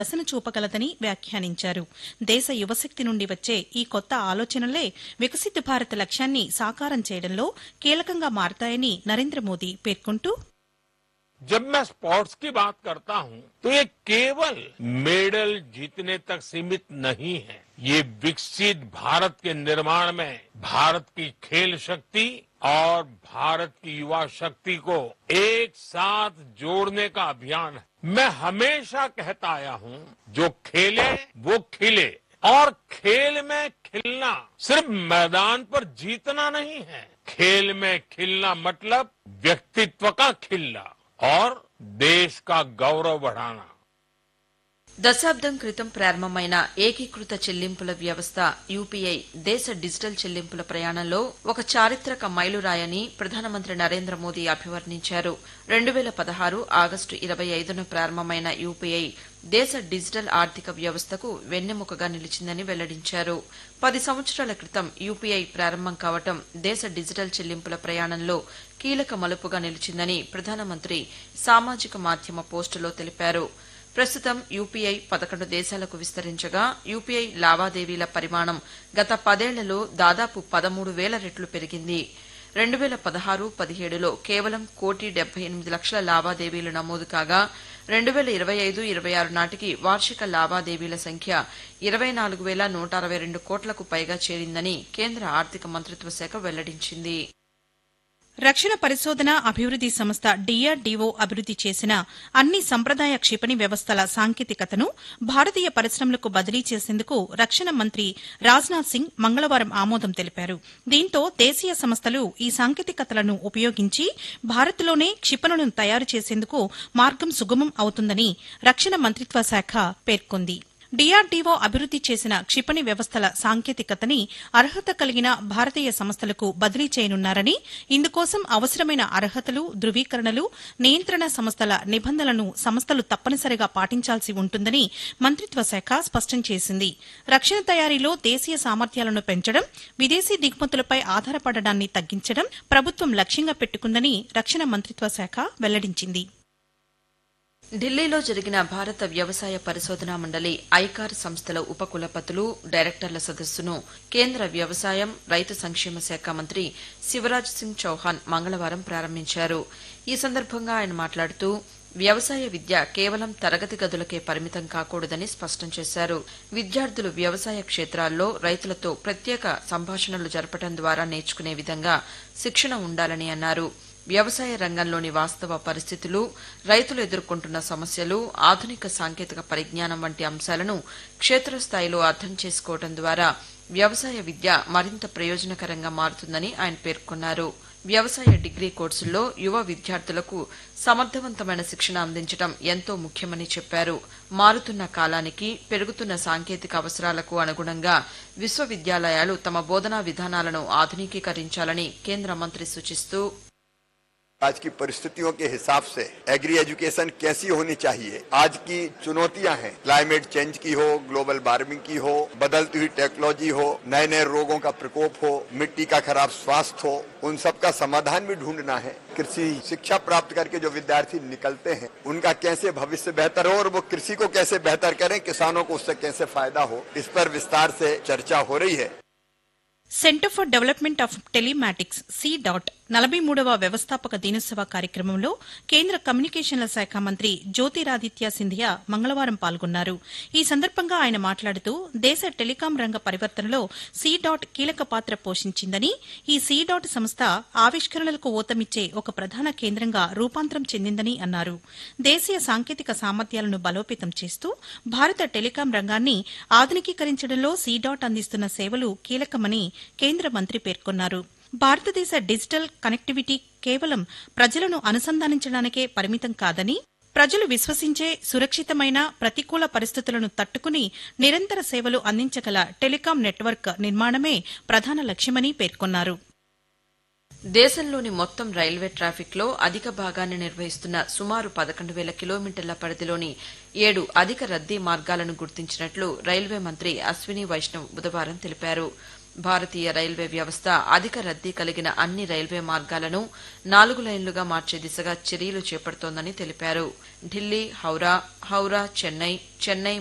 దశను చూపగలదని వ్యాఖ్యానించారు దేశ యువశక్తి నుండి వచ్చే ఈ కొత్త ఆలోచనలే వికసిత్ భారత్ లక్ష్యాన్ని సాకారం చేయడంలో కీలకంగా మారతాయని నరేంద్ర మోదీ పేర్కొంటూ जब मैं स्पोर्ट्स की बात करता हूं तो ये केवल मेडल जीतने तक सीमित नहीं है ये विकसित भारत के निर्माण में भारत की खेल शक्ति और भारत की युवा शक्ति को एक साथ जोड़ने का अभियान है मैं हमेशा कहता आया हूं जो खेले वो खिले और खेल में खिलना सिर्फ मैदान पर जीतना नहीं है खेल में खिलना मतलब व्यक्तित्व का खिलना और देश का गौरव बढ़ाना దశాబ్దం క్రితం ప్రారంభమైన ఏకీకృత చెల్లింపుల వ్యవస్థ యూపీఐ దేశ డిజిటల్ చెల్లింపుల ప్రయాణంలో ఒక చారిత్రక మైలురాయని ప్రధానమంత్రి నరేంద్ర మోదీ అభివర్ణించారు రెండు వేల పదహారు ఆగస్టు ఇరవై ఐదున ప్రారంభమైన యూపీఐ దేశ డిజిటల్ ఆర్థిక వ్యవస్థకు వెన్నెముకగా నిలిచిందని వెల్లడించారు పది సంవత్సరాల క్రితం యూపీఐ ప్రారంభం కావటం దేశ డిజిటల్ చెల్లింపుల ప్రయాణంలో కీలక మలుపుగా నిలిచిందని ప్రధానమంత్రి సామాజిక మాధ్యమ పోస్టులో తెలిపారు ప్రస్తుతం యూపీఐ పదకొండు దేశాలకు విస్తరించగా యూపీఐ లావాదేవీల పరిమాణం గత పదేళ్లలో దాదాపు పదమూడు వేల రెట్లు పెరిగింది రెండు వేల పదహారు పదిహేడులో కేవలం కోటి డెబ్బై ఎనిమిది లక్షల లావాదేవీలు నమోదు కాగా రెండు వేల ఇరవై ఐదు ఇరవై ఆరు నాటికి వార్షిక లావాదేవీల సంఖ్య ఇరవై నాలుగు వేల నూట అరవై రెండు కోట్లకు పైగా చేరిందని కేంద్ర ఆర్థిక మంత్రిత్వ శాఖ వెల్లడించింది రక్షణ పరిశోధన అభివృద్ది సంస్థ డీఆర్డీఓ అభివృద్ది చేసిన అన్ని సంప్రదాయ క్షిపణి వ్యవస్థల సాంకేతికతను భారతీయ పరిశ్రమలకు బదిలీ చేసేందుకు రక్షణ మంత్రి రాజ్నాథ్ సింగ్ మంగళవారం ఆమోదం తెలిపారు దీంతో దేశీయ సంస్థలు ఈ సాంకేతికతలను ఉపయోగించి భారత్లోనే క్షిపణులను తయారు చేసేందుకు మార్గం సుగమం అవుతుందని రక్షణ మంత్రిత్వ శాఖ పేర్కొంది డీఆర్డీఓ అభివృద్ది చేసిన క్షిపణి వ్యవస్థల సాంకేతికతని అర్హత కలిగిన భారతీయ సంస్థలకు బదిలీ చేయనున్నారని ఇందుకోసం అవసరమైన అర్హతలు ధృవీకరణలు నియంత్రణ సంస్థల నిబంధనలను సంస్థలు తప్పనిసరిగా పాటించాల్సి ఉంటుందని మంత్రిత్వ శాఖ స్పష్టం చేసింది రక్షణ తయారీలో దేశీయ సామర్థ్యాలను పెంచడం విదేశీ దిగుమతులపై ఆధారపడడాన్ని తగ్గించడం ప్రభుత్వం లక్ష్యంగా పెట్టుకుందని రక్షణ మంత్రిత్వ శాఖ వెల్లడించింది ఢిల్లీలో జరిగిన భారత వ్యవసాయ పరిశోధనా మండలి ఐకార్ సంస్థల ఉపకులపతులు డైరెక్టర్ల సదస్సును కేంద్ర వ్యవసాయం రైతు సంక్షేమ శాఖ మంత్రి శివరాజ్ సింగ్ చౌహాన్ మంగళవారం ప్రారంభించారు ఈ సందర్భంగా ఆయన మాట్లాడుతూ వ్యవసాయ విద్య కేవలం తరగతి గదులకే పరిమితం కాకూడదని స్పష్టం చేశారు విద్యార్థులు వ్యవసాయ క్షేత్రాల్లో రైతులతో ప్రత్యేక సంభాషణలు జరపడం ద్వారా నేర్చుకునే విధంగా శిక్షణ ఉండాలని అన్నారు వ్యవసాయ రంగంలోని వాస్తవ పరిస్థితులు రైతులు ఎదుర్కొంటున్న సమస్యలు ఆధునిక సాంకేతిక పరిజ్ఞానం వంటి అంశాలను క్షేత్రస్థాయిలో అర్థం చేసుకోవడం ద్వారా వ్యవసాయ విద్య మరింత ప్రయోజనకరంగా మారుతుందని ఆయన పేర్కొన్నారు వ్యవసాయ డిగ్రీ కోర్సుల్లో యువ విద్యార్థులకు సమర్థవంతమైన శిక్షణ అందించడం ఎంతో ముఖ్యమని చెప్పారు మారుతున్న కాలానికి పెరుగుతున్న సాంకేతిక అవసరాలకు అనుగుణంగా విశ్వవిద్యాలయాలు తమ బోధనా విధానాలను ఆధునికీకరించాలని కేంద్ర మంత్రి సూచిస్తూ आज की परिस्थितियों के हिसाब से एग्री एजुकेशन कैसी होनी चाहिए आज की चुनौतियां हैं क्लाइमेट चेंज की हो ग्लोबल वार्मिंग की हो बदलती हुई टेक्नोलॉजी हो नए नए रोगों का प्रकोप हो मिट्टी का खराब स्वास्थ्य हो उन सब का समाधान भी ढूंढना है कृषि शिक्षा प्राप्त करके जो विद्यार्थी निकलते हैं उनका कैसे भविष्य बेहतर हो और वो कृषि को कैसे बेहतर करें किसानों को उससे कैसे फायदा हो इस पर विस्तार से चर्चा हो रही है centre for development of telematics C DOT నలభై మూడవ వ్యవస్థాపక దినోత్సవ కార్యక్రమంలో కేంద్ర కమ్యూనికేషన్ల శాఖ మంత్రి జ్యోతిరాదిత్య సింధియా మంగళవారం పాల్గొన్నారు ఈ సందర్భంగా ఆయన మాట్లాడుతూ దేశ టెలికాం రంగ పరివర్తనలో సి డాట్ కీలక పాత్ర పోషించిందని ఈ సి డాట్ సంస్థ ఆవిష్కరణలకు ఊతమిచ్చే ఒక ప్రధాన కేంద్రంగా రూపాంతరం చెందిందని అన్నారు దేశీయ సాంకేతిక సామర్థ్యాలను బలోపేతం చేస్తూ భారత టెలికాం రంగాన్ని ఆధునికీకరించడంలో సి డాట్ అందిస్తున్న సేవలు కీలకమని కేంద్ర మంత్రి పేర్కొన్నారు భారతదేశ డిజిటల్ కనెక్టివిటీ కేవలం ప్రజలను అనుసంధానించడానికే పరిమితం కాదని ప్రజలు విశ్వసించే సురక్షితమైన ప్రతికూల పరిస్థితులను తట్టుకుని నిరంతర సేవలు అందించగల టెలికాం నెట్వర్క్ నిర్మాణమే ప్రధాన లక్ష్యమని పేర్కొన్నారు దేశంలోని మొత్తం రైల్వే ట్రాఫిక్లో అధిక భాగాన్ని నిర్వహిస్తున్న సుమారు పదకొండు వేల కిలోమీటర్ల పరిధిలోని ఏడు అధిక రద్దీ మార్గాలను గుర్తించినట్లు రైల్వే మంత్రి అశ్విని వైష్ణవ్ బుధవారం తెలిపారు భారతీయ రైల్వే వ్యవస్థ అధిక రద్దీ కలిగిన అన్ని రైల్వే మార్గాలను నాలుగు లైన్లుగా మార్చే దిశగా చర్యలు చేపడుతోందని తెలిపారు ఢిల్లీ హౌరా హౌరా చెన్నై చెన్నై